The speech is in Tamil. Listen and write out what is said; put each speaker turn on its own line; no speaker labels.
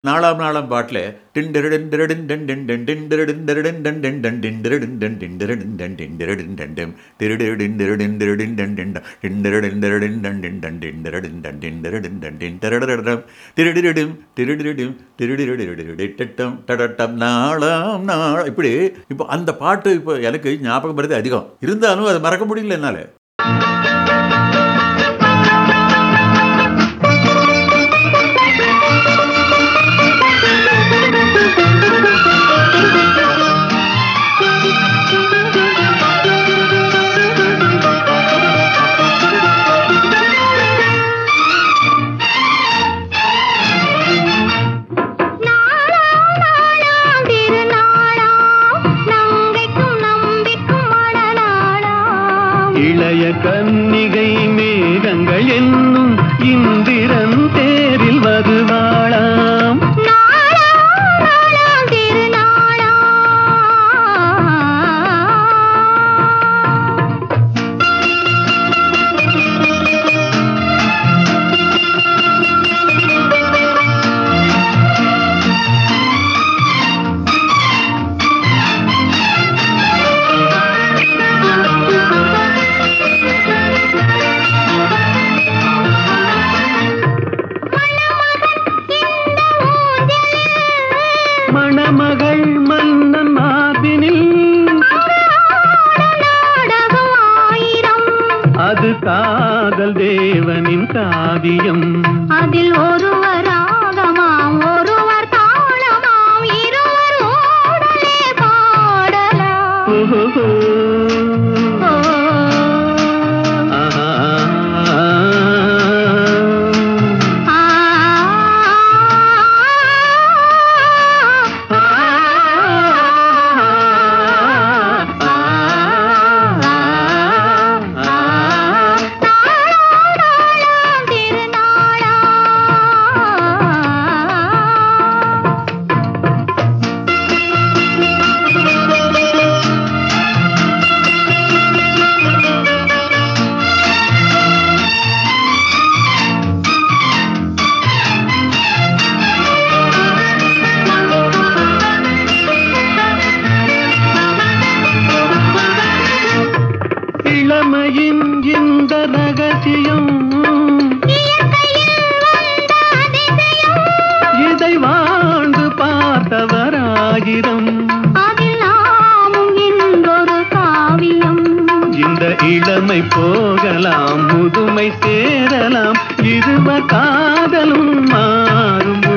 நாலாம் நாளாம் பாட்டில் டிண்டரடன் டரடன் டன் டன் டன் டிண்டரடன் டரடன் டன் டன் டன் டிண்டரடன் டன் டிண்டரடன் டன் டிண்டரடன் டன் டம் திருடடன் டரடன் டரடன் டன் டன் டன் டிண்டரடன் டரடன் டன் டன் டன் டிண்டரடன் டன் டிண்டரடன் டன் டிண்டரடடம் திருடிரடும் திருடிரடும் திருடிரடிரடிட்டம் டடட்டம் நாளாம் நாள் இப்படி இப்போ அந்த பாட்டு இப்போ எனக்கு ஞாபகம் வருது அதிகம் இருந்தாலும் அதை மறக்க முடியல என்னால்
நாளாம் நாளாம் திருநாளாம் நங்கைக்கும் நம்பிக்கும் மணநாளாம்
இளைய கன்னிகை மேகங்கள் என்னும் இந்திரன் தேரில் வருவாளாம்
நாளாம் நாளாம் திருநாளாம்
மணமகள் மன்னன் மார்பினில்
நாடகம் ஆயிரம்
அது காதல் தேவனின் காவியம்
அதில் ஒருவர் ராகமாம் ஒருவர் தாளமாம் இருவர் ஓடலே பாடலாம்
ஓஹோ.
ஓ,
ஆஹா.
ஆ, நாளாம் திருநாளாம்
இளமையின் இந்த ரகசியம் இதை வாழ்ந்து பார்த்தவராயிரம்
அதில் நாமும் இன்றொரு காவியம்
இந்த இளமை போகலாம் முதுமை சேரலாம் இருவ காதலும் மாறும்